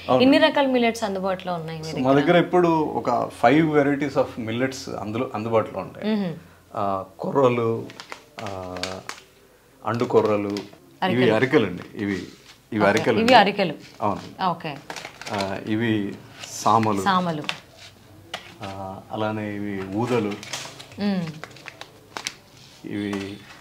ఎన్ని రకాల మిల్లెట్స్ అందుబాటులో ఉన్నాయి మీరు మా దగ్గర ఇప్పుడు ఒక ఫైవ్ వెరైటీస్ ఆఫ్ మిల్లెట్స్ అందులో అందుబాటులో ఉంటాయి ఆ, కొర్రలు ఆ, అండు కొర్రలు ఇవి అరికెలండి ఇవి ఇవి అరికెలు ఇవి అరికెలు అవును ఓకే ఆ, ఇవి సామలు సామలు ఆ, అలానే ఇవి ఊదలు మ్మ్. ఇవి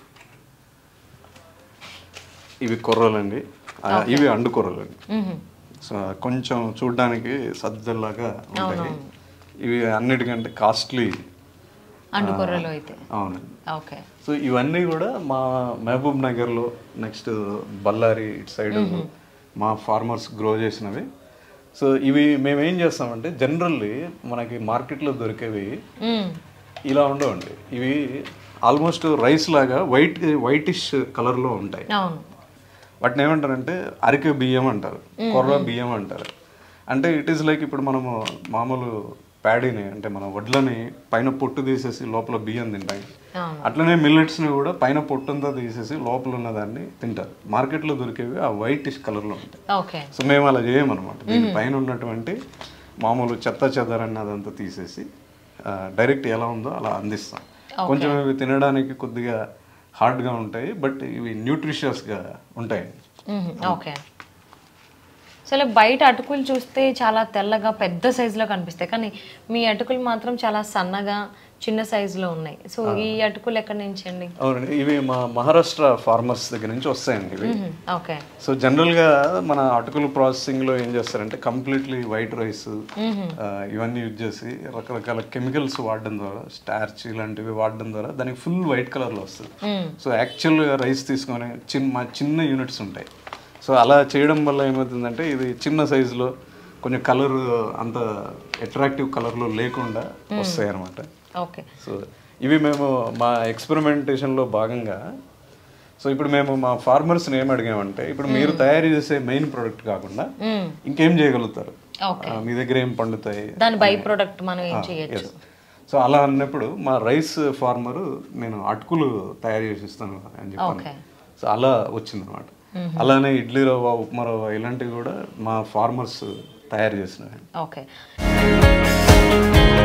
ఇవి కొర్రలండి ఆ, ఇవి అండు కొర్రలండి మ్మ్. సో కొంచెం చూడడానికి సజ్జల్లాగా ఉంటాయి ఇవి అన్నిటికంటే కాస్ట్లీ అండు కూరలో అయితే అవునండి ఓకే సో ఇవన్నీ కూడా మా మహబూబ్ నగర్లో నెక్స్ట్ బళ్ళారి ఇటు సైడ్ మా ఫార్మర్స్ గ్రో చేసినవి సో ఇవి మేము ఏం చేస్తామంటే జనరల్లీ మనకి మార్కెట్లో దొరికేవి మ్మ్. ఇలా ఉండవండి ఇవి ఆల్మోస్ట్ రైస్ లాగా వైట్ వైటిష్ కలర్లో ఉంటాయి అవును వాటిని ఏమంటారంటే అరికె బియ్యం అంటారు కొర్ర బియ్యం అంటారు అంటే ఇట్ ఈస్ లైక్ ఇప్పుడు మనము మామూలు ప్యాడీని అంటే మన వడ్లని పైన పొట్టు తీసేసి లోపల బియ్యం తింటాం అవును అట్లనే మిల్లెట్స్ని కూడా పైన పొట్టంతా తీసేసి లోపల ఉన్నదాన్ని తింటారు మార్కెట్లో దొరికేవి ఆ వైటిష్ కలర్లో ఉంటాయి ఓకే సో మేము అలా చేయమన్నమాట దీని పైన ఉన్నటువంటి మామూలు చెత్త చెదరని అదంతా తీసేసి డైరెక్ట్ ఎలా ఉందో అలా అందిస్తాం కొంచెం ఇవి తినడానికి కొద్దిగా హార్డ్గా ఉంటాయి బట్ ఇవి న్యూట్రిషియస్గా ఉంటాయి మ్మ్. ఓకే అసలు బయట అటుకులు చూస్తే చాలా తెల్లగా పెద్ద సైజులో కనిపిస్తాయి కానీ మీ అటుకులు మాత్రం చాలా సన్నగా చిన్న సైజులో ఉన్నాయి సో ఈ అటుకులు ఎక్కడి నుంచి అండి అవునండి ఇవి మా మహారాష్ట్ర ఫార్మర్స్ దగ్గర నుంచి వస్తాయండి ఇవి మ్మ్. ఓకే సో జనరల్గా మన అటుకులు ప్రాసెసింగ్లో ఏం చేస్తారంటే కంప్లీట్లీ వైట్ రైస్ ఇవన్నీ యూజ్ చేసి రకరకాల కెమికల్స్ వాడడం ద్వారా స్టార్చ్ ఇలాంటివి వాడడం ద్వారా దానికి ఫుల్ వైట్ కలర్లో వస్తుంది మ్మ్. సో యాక్చువల్గా రైస్ తీసుకొని చిన్న మా చిన్న యూనిట్స్ ఉంటాయి సో అలా చేయడం వల్ల ఏమవుతుందంటే ఇది చిన్న సైజులో కొంచెం కలర్ అంత అట్రాక్టివ్ కలర్లో లేకుండా వస్తాయి అనమాట ఓకే సో ఇవి మేము మా ఎక్స్పెరిమెంటేషన్లో భాగంగా సో ఇప్పుడు మేము మా ఫార్మర్స్ని ఏం అడిగామంటే ఇప్పుడు మీరు తయారు చేసే మెయిన్ ప్రోడక్ట్ కాకుండా మ్మ్. ఇంకేం చేయగలుగుతారు ఓకే ఆ, మీ దగ్గర ఏం పండుతాయి దాని బై ప్రోడక్ట్ మనం ఏం చేయొచ్చు Yes. సో అలా అన్నప్పుడు మా రైస్ ఫార్మర్ నేను అటుకులు తయారు చేసి ఇస్తాను అని చెప్పాను ఓకే సో అలా వచ్చింది అనమాట అలానే ఇడ్లీ రవ్వ ఉప్మా రవ్వ ఇలాంటివి కూడా మా ఫార్మర్స్ తయారు చేసినవి ఓకే